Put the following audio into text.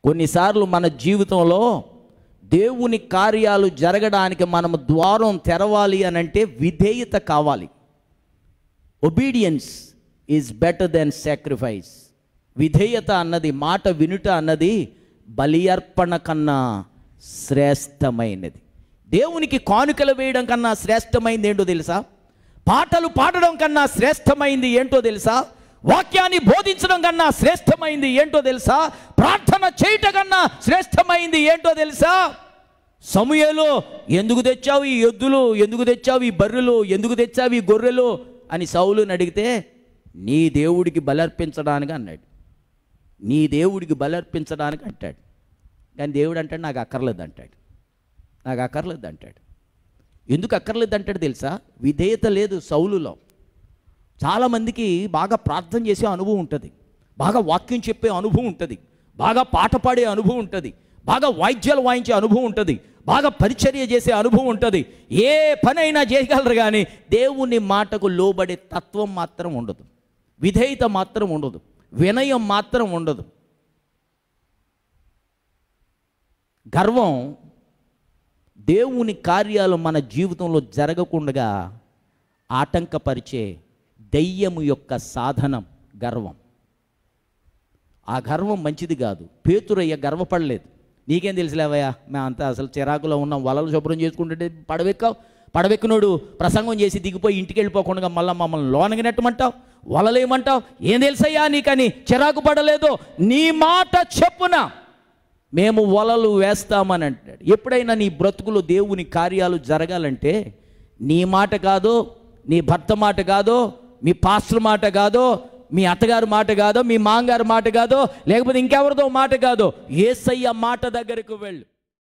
కొన్నిసార్లు మన జీవితంలో దేవుని కార్యాలు జరగడానికి మనం ద్వారం తెరవాలి అని అంటే విధేయత కావాలి obedience is better than sacrifice విధేయత అన్నది మాట వినుట అన్నది బలి అర్పణ కన్నా శ్రేష్టమైనది దేవునికి కానుకలు వేయడం కన్నా శ్రేష్టమైంది ఏంటో తెలుసా పాటలు పాడడం కన్నా శ్రేష్టమైంది ఏంటో తెలుసా వాక్యాన్ని బోధించడం కన్నా శ్రేష్టమైంది ఏంటో తెలుసా ప్రార్థన చేయట కన్నా శ్రేష్టమైంది ఏంటో తెలుసా సమూయేలు ఎందుకు తెచ్చావు ఈ ఎద్దులు ఎందుకు తెచ్చావు ఈ బర్రెలు ఎందుకు తెచ్చావు ఈ గొర్రెలు అని సౌలుని అడిగితే నీ దేవుడికి బలర్పించడానికి అన్నాడు నీ దేవుడికి బలర్పించడానికి అంటాడు కానీ దేవుడు అంటాడు నాకు అక్కర్లేదు అంటాడు నాకు అక్కర్లేదు అంటాడు ఎందుకు అక్కర్లేదు అంటాడు తెలుసా విధేయత లేదు సౌలులో చాలామందికి బాగా ప్రార్థన చేసే అనుభవం ఉంటుంది బాగా వాక్యం చెప్పే అనుభవం ఉంటుంది బాగా పాట పాడే అనుభవం ఉంటుంది బాగా వాయిద్యాలు వాయించే అనుభవం ఉంటుంది బాగా పరిచర్య చేసే అనుభవం ఉంటుంది ఏ పనైనా చేయగలరు కానీ దేవుని మాటకు లోబడే తత్వం మాత్రం ఉండదు విధేయత మాత్రం ఉండదు వినయం మాత్రం ఉండదు గర్వం దేవుని కార్యాలు మన జీవితంలో జరగకుండా ఆటంకపరిచే దయ్యము యొక్క సాధనం గర్వం ఆ గర్వం మంచిది కాదు పేతురయ్య గర్వపడలేదు నీకేం తెలుసులేవయ్యా మేమంతా అసలు చిరాకులో ఉన్నాం వలలు శుభ్రం చేసుకుంటుంటే పడవెక్కావు పడవెక్కినోడు ప్రసంగం చేసి దిగిపోయి ఇంటికి వెళ్ళిపోకుండా మళ్ళీ మమ్మల్ని లోనకి నెట్టమంటావు వలలేమంటావు ఏం తెలుసయ్యా నీకని చిరాకు పడలేదు నీ మాట చెప్పున మేము వలలు వేస్తామని అంటాడు ఎప్పుడైనా నీ బ్రతుకులో దేవుని కార్యాలు జరగాలంటే నీ మాట కాదో నీ భర్త మాట కాదో మీ పాస్టర్ మాట కాదో మీ అత్తగారి మాట కాదో మీ మాంగారి మాట కాదో లేకపోతే ఇంకెవరిదో మాట కాదో ఏసయ్య మాట దగ్గరకు వెళ్ళు